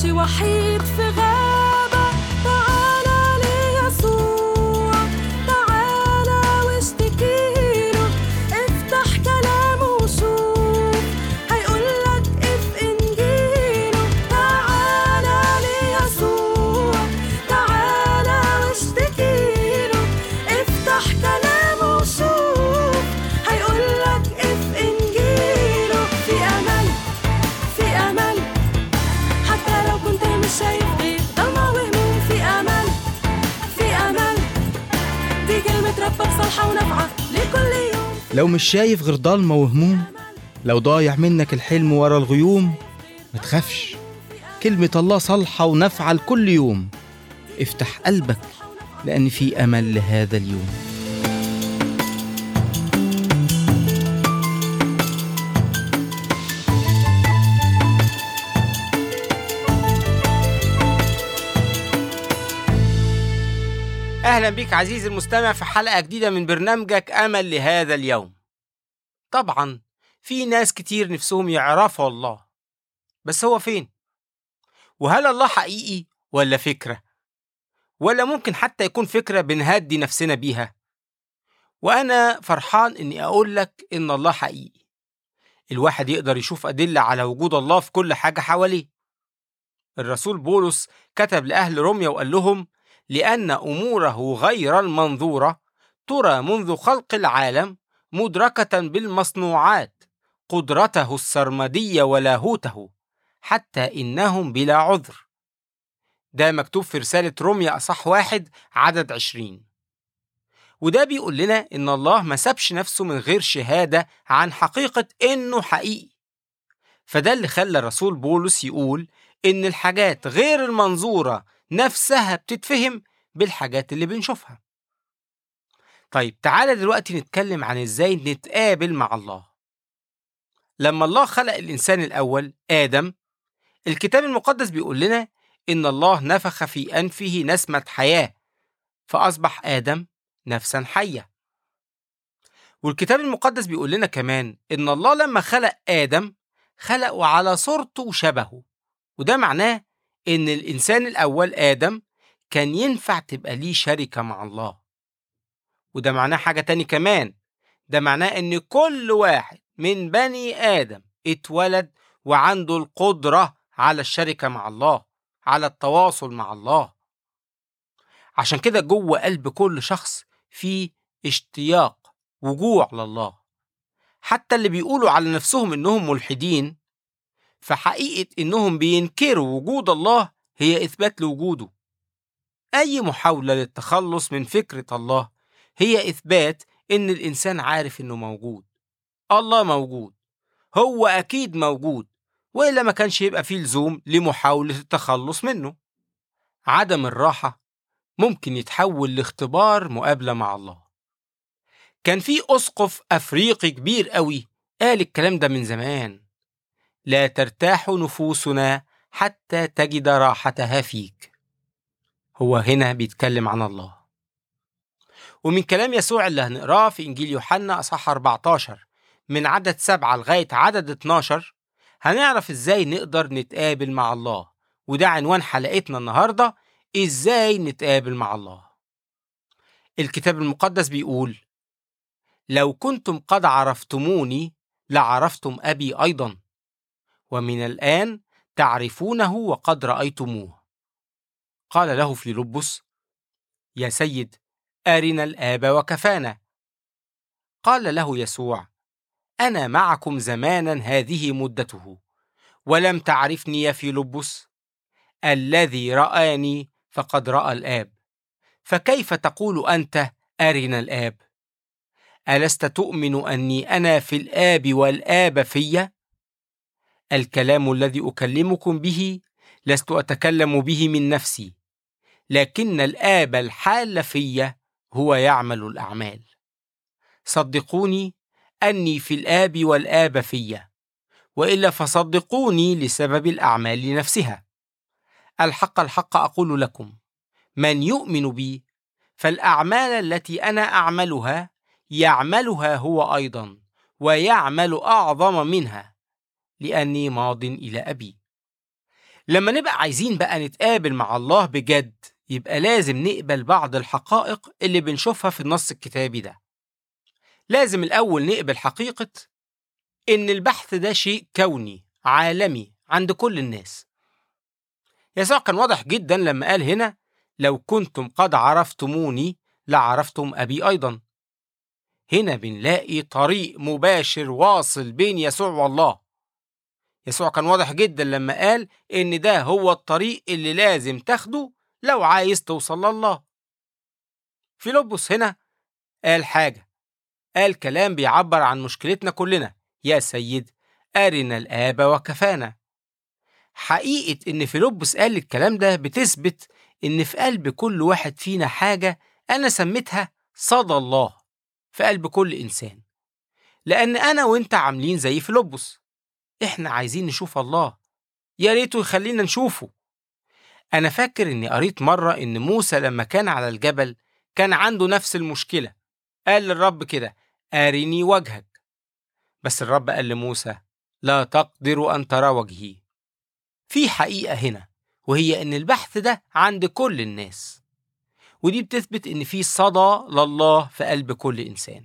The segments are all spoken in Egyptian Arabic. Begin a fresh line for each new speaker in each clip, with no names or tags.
ماشي وحيد في غابة تعالى ليسوع تعالى واشتكيله افتح كلامه وشوف هيقولك اف انجيله تعالى ليسوع تعالى واشتكيله افتح كلامه وشوف هيقولك اف انجيله في امل في امل حتى لو كنت مش شايف غير ضلمة وهموم في امل في امل دي كلمة ربك صالحة ونافعة لكل يوم
لو مش شايف غير ضلمة وهموم لو ضايع منك الحلم ورا الغيوم ما تخافش كلمة الله صالحة ونافعة لكل يوم افتح قلبك لأن في أمل لهذا اليوم
أهلا بك عزيزي المستمع في حلقة جديدة من برنامجك أمل لهذا اليوم. طبعا في ناس كتير نفسهم يعرفوا الله بس هو فين؟ وهل الله حقيقي ولا فكرة؟ ولا ممكن حتى يكون فكرة بنهدي نفسنا بيها؟ وأنا فرحان إني أقول لك إن الله حقيقي. الواحد يقدر يشوف أدلة على وجود الله في كل حاجة حواليه. الرسول بولس كتب لأهل روميا وقال لهم: لأن أموره غير المنظورة ترى منذ خلق العالم مدركة بالمصنوعات قدرته السرمدية ولاهوته حتى إنهم بلا عذر ده مكتوب في رسالة روميا أصح واحد عدد عشرين وده بيقول لنا إن الله ما سابش نفسه من غير شهادة عن حقيقة إنه حقيقي فده اللي خلى الرسول بولس يقول إن الحاجات غير المنظورة نفسها بتتفهم بالحاجات اللي بنشوفها طيب تعالى دلوقتي نتكلم عن ازاي نتقابل مع الله لما الله خلق الإنسان الأول آدم الكتاب المقدس بيقول لنا إن الله نفخ في أنفه نسمة حياة فأصبح آدم نفسا حية والكتاب المقدس بيقول لنا كمان إن الله لما خلق آدم خلقه على صورته وشبهه وده معناه إن الإنسان الأول آدم كان ينفع تبقى ليه شركة مع الله وده معناه حاجة تاني كمان ده معناه إن كل واحد من بني آدم اتولد وعنده القدرة على الشركة مع الله على التواصل مع الله عشان كده جوه قلب كل شخص في اشتياق وجوع لله حتى اللي بيقولوا على نفسهم إنهم ملحدين فحقيقة إنهم بينكروا وجود الله هي إثبات لوجوده. أي محاولة للتخلص من فكرة الله هي إثبات إن الإنسان عارف إنه موجود. الله موجود. هو أكيد موجود. وإلا ما كانش يبقى فيه لزوم لمحاولة التخلص منه. عدم الراحة ممكن يتحول لاختبار مقابلة مع الله. كان في أسقف أفريقي كبير قوي قال الكلام ده من زمان. لا ترتاح نفوسنا حتى تجد راحتها فيك هو هنا بيتكلم عن الله ومن كلام يسوع اللي هنقراه في إنجيل يوحنا أصحاح 14 من عدد 7 لغاية عدد 12 هنعرف إزاي نقدر نتقابل مع الله وده عنوان حلقتنا النهاردة إزاي نتقابل مع الله الكتاب المقدس بيقول لو كنتم قد عرفتموني لعرفتم أبي أيضاً ومن الآن تعرفونه وقد رأيتموه. قال له فيلبس: يا سيد أرنا الآب وكفانا. قال له يسوع: أنا معكم زمانا هذه مدته، ولم تعرفني يا فيلبس؟ الذي رآني فقد رأى الآب. فكيف تقول أنت أرنا الآب؟ ألست تؤمن أني أنا في الآب والآب فيّ؟ الكلام الذي اكلمكم به لست اتكلم به من نفسي لكن الاب الحال في هو يعمل الاعمال صدقوني اني في الاب والاب في والا فصدقوني لسبب الاعمال نفسها الحق الحق اقول لكم من يؤمن بي فالاعمال التي انا اعملها يعملها هو ايضا ويعمل اعظم منها لاني ماض الى ابي لما نبقى عايزين بقى نتقابل مع الله بجد يبقى لازم نقبل بعض الحقائق اللي بنشوفها في النص الكتابي ده لازم الأول نقبل حقيقة إن البحث ده شيء كوني عالمي عند كل الناس يسوع كان واضح جدا لما قال هنا لو كنتم قد عرفتموني لعرفتم أبي أيضا هنا بنلاقي طريق مباشر واصل بين يسوع والله يسوع كان واضح جدا لما قال إن ده هو الطريق اللي لازم تاخده لو عايز توصل لله فيلبس هنا قال حاجة قال كلام بيعبر عن مشكلتنا كلنا يا سيد أرنا الآب وكفانا حقيقة إن فيلبس قال الكلام ده بتثبت إن في قلب كل واحد فينا حاجة أنا سميتها صدى الله في قلب كل إنسان لأن أنا وإنت عاملين زي فيلبس إحنا عايزين نشوف الله يا ريته يخلينا نشوفه أنا فاكر إني قريت مرة إن موسى لما كان على الجبل كان عنده نفس المشكلة قال للرب كده أرني وجهك بس الرب قال لموسى لا تقدر أن ترى وجهي في حقيقة هنا وهي إن البحث ده عند كل الناس ودي بتثبت إن في صدى لله في قلب كل إنسان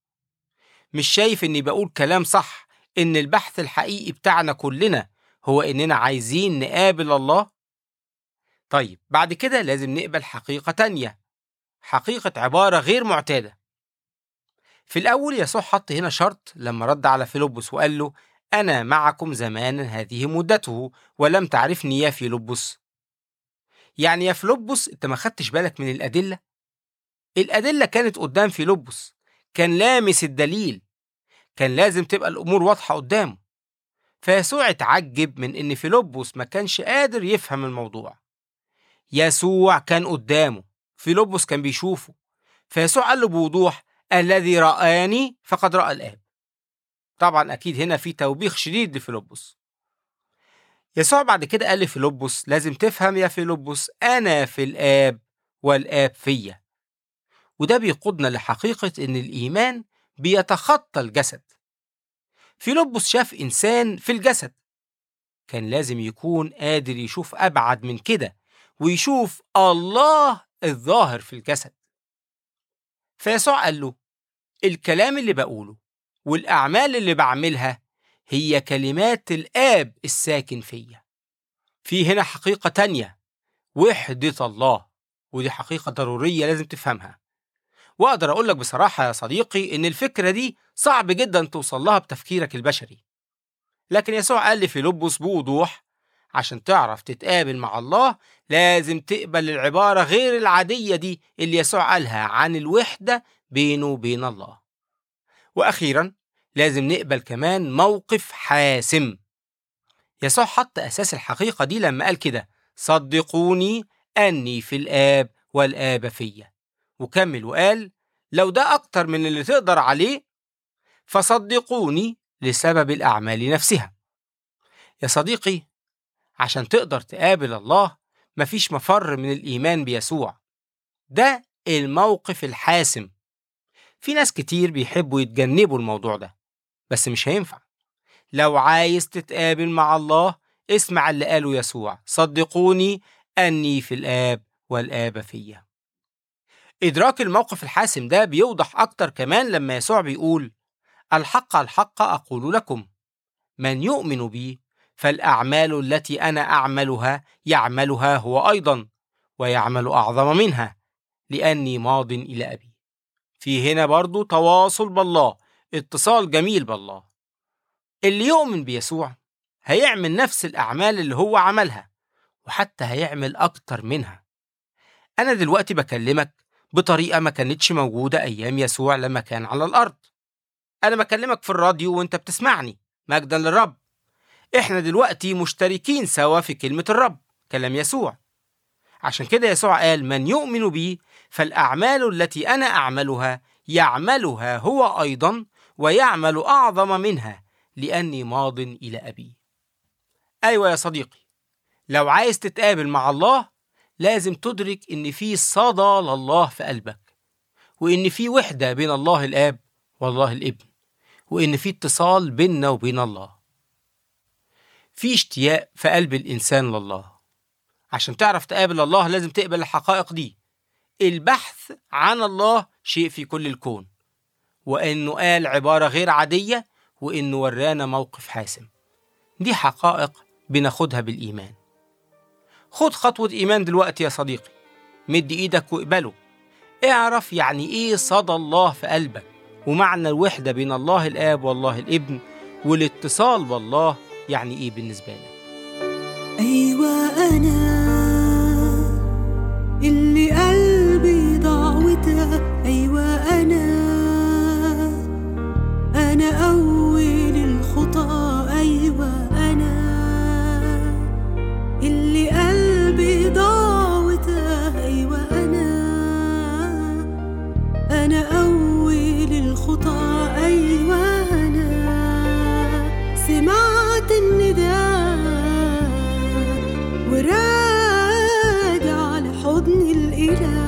مش شايف إني بقول كلام صح إن البحث الحقيقي بتاعنا كلنا هو إننا عايزين نقابل الله طيب بعد كده لازم نقبل حقيقة تانية حقيقة عبارة غير معتادة في الأول يسوع حط هنا شرط لما رد على فيلبس وقال له أنا معكم زمانا هذه مدته ولم تعرفني يا فيلبس يعني يا فيلبس أنت ما خدتش بالك من الأدلة الأدلة كانت قدام فيلبس كان لامس الدليل كان لازم تبقى الأمور واضحة قدامه فيسوع اتعجب من إن فيلبس ما كانش قادر يفهم الموضوع يسوع كان قدامه فيلبس كان بيشوفه فيسوع قال له بوضوح الذي رآني فقد رأى الآب طبعا أكيد هنا في توبيخ شديد لفيلبس يسوع بعد كده قال لفيلبس لازم تفهم يا فيلبس أنا في الآب والآب فيا وده بيقودنا لحقيقة إن الإيمان بيتخطى الجسد فيلبس شاف إنسان في الجسد كان لازم يكون قادر يشوف أبعد من كده ويشوف الله الظاهر في الجسد فيسوع قال له الكلام اللي بقوله والأعمال اللي بعملها هي كلمات الآب الساكن فيا في هنا حقيقة تانية وحدة الله ودي حقيقة ضرورية لازم تفهمها وأقدر أقول لك بصراحة يا صديقي إن الفكرة دي صعب جدا توصل لها بتفكيرك البشري لكن يسوع قال لفيلبس بوضوح عشان تعرف تتقابل مع الله لازم تقبل العبارة غير العادية دي اللي يسوع قالها عن الوحدة بينه وبين الله وأخيرا لازم نقبل كمان موقف حاسم يسوع حط أساس الحقيقة دي لما قال كده صدقوني أني في الآب والآب فيا وكمل وقال لو ده أكتر من اللي تقدر عليه فصدقوني لسبب الأعمال نفسها يا صديقي عشان تقدر تقابل الله مفيش مفر من الإيمان بيسوع ده الموقف الحاسم في ناس كتير بيحبوا يتجنبوا الموضوع ده بس مش هينفع لو عايز تتقابل مع الله اسمع اللي قاله يسوع صدقوني أني في الآب والآب فيا إدراك الموقف الحاسم ده بيوضح أكتر كمان لما يسوع بيقول الحق الحق أقول لكم من يؤمن بي فالأعمال التي أنا أعملها يعملها هو أيضا ويعمل أعظم منها لأني ماض إلى أبي في هنا برضو تواصل بالله اتصال جميل بالله اللي يؤمن بيسوع هيعمل نفس الأعمال اللي هو عملها وحتى هيعمل أكتر منها أنا دلوقتي بكلمك بطريقة ما كانتش موجودة أيام يسوع لما كان على الأرض أنا بكلمك في الراديو وأنت بتسمعني مجدا للرب إحنا دلوقتي مشتركين سوا في كلمة الرب كلام يسوع عشان كده يسوع قال من يؤمن بي فالأعمال التي أنا أعملها يعملها هو أيضا ويعمل أعظم منها لأني ماض إلى أبي أيوة يا صديقي لو عايز تتقابل مع الله لازم تدرك إن في صدى لله في قلبك وإن في وحدة بين الله الآب والله الابن وإن في اتصال بيننا وبين الله في اشتياق في قلب الإنسان لله عشان تعرف تقابل الله لازم تقبل الحقائق دي البحث عن الله شيء في كل الكون وإنه قال عبارة غير عادية وإنه ورانا موقف حاسم دي حقائق بناخدها بالإيمان خد خطوة إيمان دلوقتي يا صديقي مد إيدك واقبله اعرف يعني إيه صدى الله في قلبك ومعنى الوحدة بين الله الآب والله الابن والاتصال بالله يعني إيه بالنسبة لك
أيوة أنا اللي قلبي ضعوتها أيوة أنا أنا أول الخطى أيوة أنا اللي قلبي ضعوتها أيوة أنا أنا أول الخطى أيوة أنا سمعت النداء وراجع لحضن الإله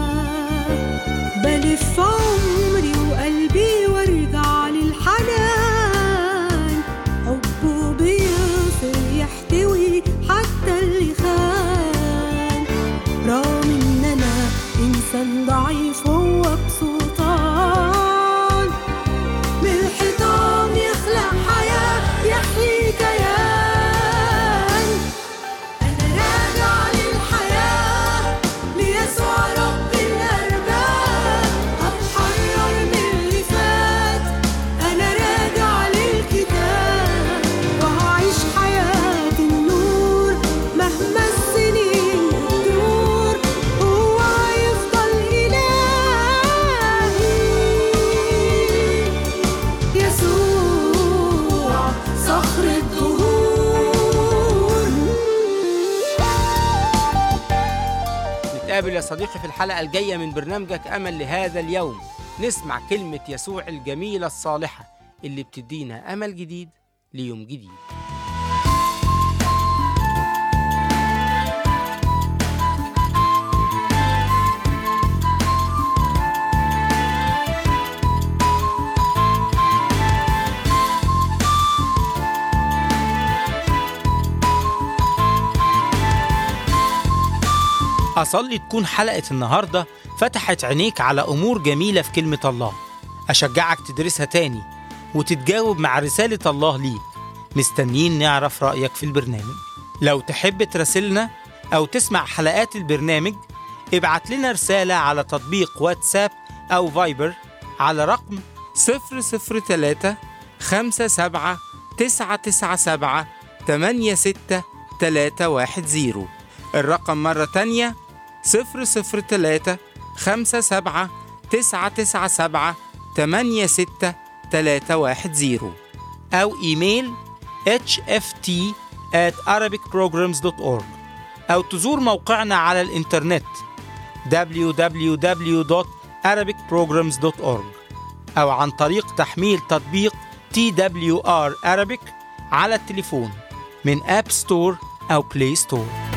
بلف عمري وقلبي وارجع للحنان حبه بيصل يحتوي حتى اللي خان رغم ان انا انسان ضعيف هو بسلطان من الحيطان يخلق حياة يحيي كيان أنا راجع للحياة ليسوع رب الأرباب هتحرر من اللي فات أنا راجع للكتاب وهعيش حياة النور مهما السنين تدور هو هيفضل إلهي يسوع صخر الدهور
نتقابل يا صديقي في الحلقة الجاية من برنامجك أمل لهذا اليوم نسمع كلمة يسوع الجميلة الصالحة اللي بتدينا أمل جديد ليوم جديد أصلي تكون حلقة النهاردة فتحت عينيك على أمور جميلة في كلمة الله أشجعك تدرسها تاني وتتجاوب مع رسالة الله ليك مستنيين نعرف رأيك في البرنامج لو تحب تراسلنا أو تسمع حلقات البرنامج ابعت لنا رسالة على تطبيق واتساب أو فايبر على رقم 003 57 997 86310 الرقم مرة تانية 003 57 997 86310 أو إيميل hft at arabicprograms.org أو تزور موقعنا على الإنترنت www.arabicprograms.org أو عن طريق تحميل تطبيق TWR Arabic على التليفون من أب ستور أو بلاي ستور